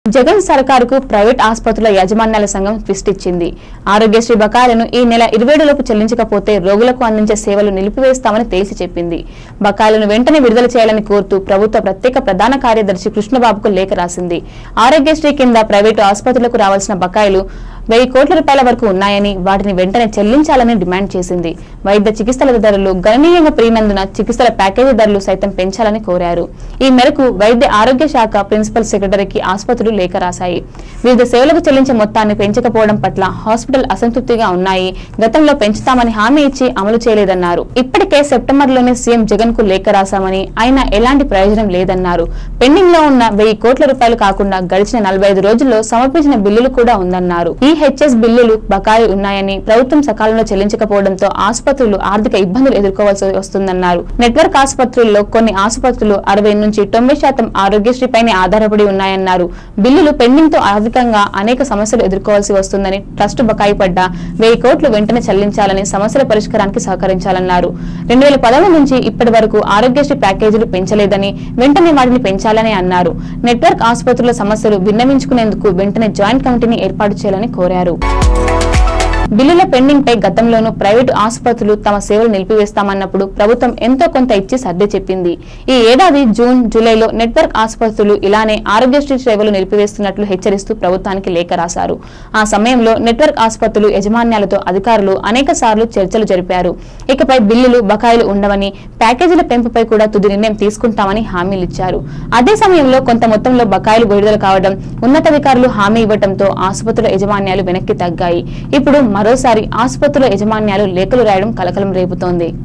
Jagan సర్కారుకు private ఆసుపత్రుల యాజమాన్యాల సంఘం twist ఇచ్చింది ఆరోగ్యశ్రీ బకాయిలను ఈ నెల ఇరవై లోపు చెల్లించకపోతే రోగులకు అందించే సేవలు నిలిపివేస్తామని తేల్చి చెప్పింది బకాయిలను వెంటనే విడుదల చేయాలని కోరుతూ ప్రభుత్వ ప్రత్యేక ప్రధాన కార్యదర్శి కృష్ణబాబుకు లేఖ రాసింది ఆరోగ్యశ్రీ కింద ప్రైవేటు ఆసుపత్రులకు రావాల్సిన బకాయిలు వెయ్యి కోట్ల రూపాయల వరకు ఉన్నాయని వాటిని వెంటనే చెల్లించాలని డిమాండ్ చేసింది వైద్య చికిత్సల ధరలు గణనీయంగా పెరిగినందున చికిత్సల ప్యాకేజీ ధరలు సైతం పెంచాలని కోరారు ఈ మేరకు వైద్య ఆరోగ్య శాఖ ప్రిన్సిపల్ సెక్రటరీకి ఆసుపత్రులు లేఖ రాశాయి వివిధ సేవలకు చెల్లించే మొత్తాన్ని పెంచకపోవడం పట్ల హాస్పిటల్ అసంతృప్తిగా ఉన్నాయి గతంలో పెంచుతామని హామీ ఇచ్చి అమలు చేయలేదన్నారు ఇప్పటికే సెప్టెంబర్లోనే సీఎం జగన్ కు లేఖ రాశామని అయినా ఎలాంటి ప్రయోజనం లేదన్నారు పెండింగ్ లో ఉన్న వెయ్యి కోట్ల రూపాయలు కాకుండా గడిచిన నలభై ఐదు రోజుల్లో సమర్పించిన బిల్లులు కూడా ఉందన్నారు ఈ హెచ్ఎస్ బిల్లులు బకాయి ఉన్నాయని ప్రభుత్వం సకాలంలో చెల్లించకపోవడంతో ఆసుపత్రులు ఆర్థిక ఇబ్బందులు ఎదుర్కోవాల్సి వస్తుందన్నారు నెట్వర్క్ ఆసుపత్రుల్లో కొన్ని ఆసుపత్రులు అరవై నుంచి తొంభై శాతం ఆరోగ్యశ్రీపైనే ఆధారపడి ఉన్నాయన్నారు బిల్లులు పెండింగ్ తో ఆర్థికంగా అనేక సమస్యలు ఎదుర్కోవాల్సి వస్తుందని ట్రస్ట్ బకాయి పడ్డ వెయ్యి కోట్లు వెంటనే చెల్లించాలని సమస్యల పరిష్కారానికి సహకరించాలన్నారు రెండు వేల పదమూడు నుంచి ఇప్పటి వరకు ఆరోగ్యశ్రీ ప్యాకేజీలు పెంచలేదని వెంటనే వాటిని పెంచాలని అన్నారు నెట్వర్క్ ఆసుపత్రుల సమస్యలు విన్నవించుకునేందుకు వెంటనే జాయింట్ కమిటీని ఏర్పాటు చేయాలని కోరారు బిల్లుల పెండింగ్ పై గతంలోనూ ప్రైవేటు ఆసుపత్రులు తమ సేవలు నిలిపివేస్తామన్నప్పుడు ప్రభుత్వం ఎంతో కొంత ఇచ్చి సర్ది చెప్పింది ఈ ఏడాది జూన్ జూలైలో నెట్వర్క్ ఆసుపత్రులు ఇలానే ఆరోగ్యశ్రీ సేవలు నిలిపివేస్తున్నట్లు హెచ్చరిస్తూ ప్రభుత్వానికి లేఖ రాశారు ఆ సమయంలో నెట్వర్క్ ఆసుపత్రులు యజమాన్యాలతో అధికారులు అనేక సార్లు చర్చలు జరిపారు ఇకపై బిల్లులు బకాయిలు ఉండవని ప్యాకేజీల పెంపుపై కూడా తుది నిర్ణయం తీసుకుంటామని హామీలిచ్చారు అదే సమయంలో కొంత మొత్తంలో బకాయిలు విడుదల కావడం ఉన్నతాధికారులు హామీ ఇవ్వడంతో ఆసుపత్రుల యజమాన్యాలు వెనక్కి తగ్గాయి ఇప్పుడు మరోసారి ఆసుపత్రుల యజమాన్యాలు లేఖలు రాయడం కలకలం రేపుతోంది